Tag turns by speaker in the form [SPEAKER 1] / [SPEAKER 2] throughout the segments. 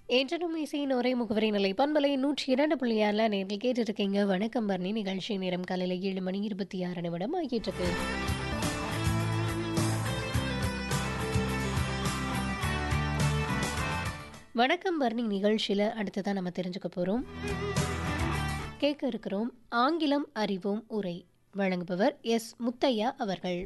[SPEAKER 1] என்றனும் இசையின் ஒரே முகவரி நிலை பண்பலை நூற்றி இரண்டு புள்ளி ஆறில் நேரில் கேட்டுருக்கீங்க வணக்கம் பர்ணி நிகழ்ச்சி நேரம் காலையில் ஏழு மணி இருபத்தி ஆறு நிமிடம் ஆகிட்டு இருக்கு வணக்கம் பர்ணி நிகழ்ச்சியில் அடுத்ததான் நம்ம தெரிஞ்சுக்க போகிறோம் கேட்க இருக்கிறோம் ஆங்கிலம் அறிவோம் உரை வழங்குபவர் எஸ் முத்தையா அவர்கள்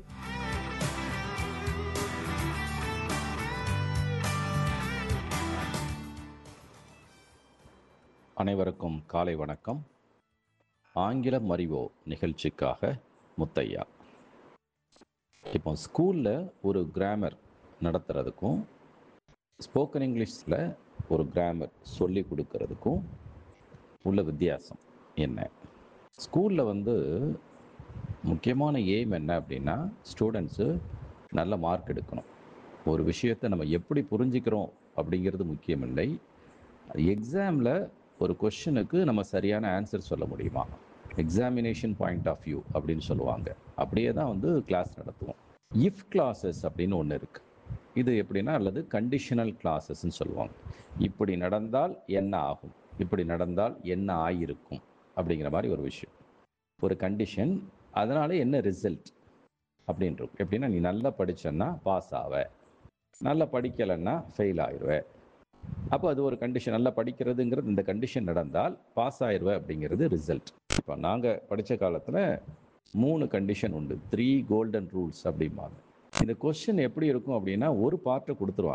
[SPEAKER 2] அனைவருக்கும் காலை வணக்கம் ஆங்கிலம் அறிவோ நிகழ்ச்சிக்காக முத்தையா இப்போ ஸ்கூலில் ஒரு கிராமர் நடத்துறதுக்கும் ஸ்போக்கன் இங்கிலீஷில் ஒரு கிராமர் சொல்லி கொடுக்கறதுக்கும் உள்ள வித்தியாசம் என்ன ஸ்கூலில் வந்து முக்கியமான எய்ம் என்ன அப்படின்னா ஸ்டூடெண்ட்ஸு நல்ல மார்க் எடுக்கணும் ஒரு விஷயத்தை நம்ம எப்படி புரிஞ்சுக்கிறோம் அப்படிங்கிறது முக்கியமில்லை எக்ஸாமில் ஒரு கொஷனுக்கு நம்ம சரியான ஆன்சர் சொல்ல முடியுமா எக்ஸாமினேஷன் பாயிண்ட் ஆஃப் வியூ அப்படின்னு சொல்லுவாங்க அப்படியே தான் வந்து கிளாஸ் நடத்துவோம் இஃப் கிளாஸஸ் அப்படின்னு ஒன்று இருக்குது இது எப்படின்னா அல்லது கண்டிஷனல் கிளாஸஸ்ன்னு சொல்லுவாங்க இப்படி நடந்தால் என்ன ஆகும் இப்படி நடந்தால் என்ன ஆயிருக்கும் அப்படிங்கிற மாதிரி ஒரு விஷயம் ஒரு கண்டிஷன் அதனால என்ன ரிசல்ட் அப்படின்னு இருக்கும் எப்படின்னா நீ நல்லா படிச்சேன்னா பாஸ் ஆவ நல்லா படிக்கலைன்னா ஃபெயில் ஆயிடுவ அப்போ அது ஒரு கண்டிஷன் நல்லா படிக்கிறதுங்கிறது இந்த கண்டிஷன் நடந்தால் பாஸ் ஆயிடுவ அப்படிங்கிறது ரிசல்ட் இப்போ நாங்கள் படித்த காலத்தில் மூணு கண்டிஷன் உண்டு த்ரீ கோல்டன் ரூல்ஸ் அப்படிம்பாங்க இந்த கொஸ்டின் எப்படி இருக்கும் அப்படின்னா ஒரு பார்ட்டை கொடுத்துருவாங்க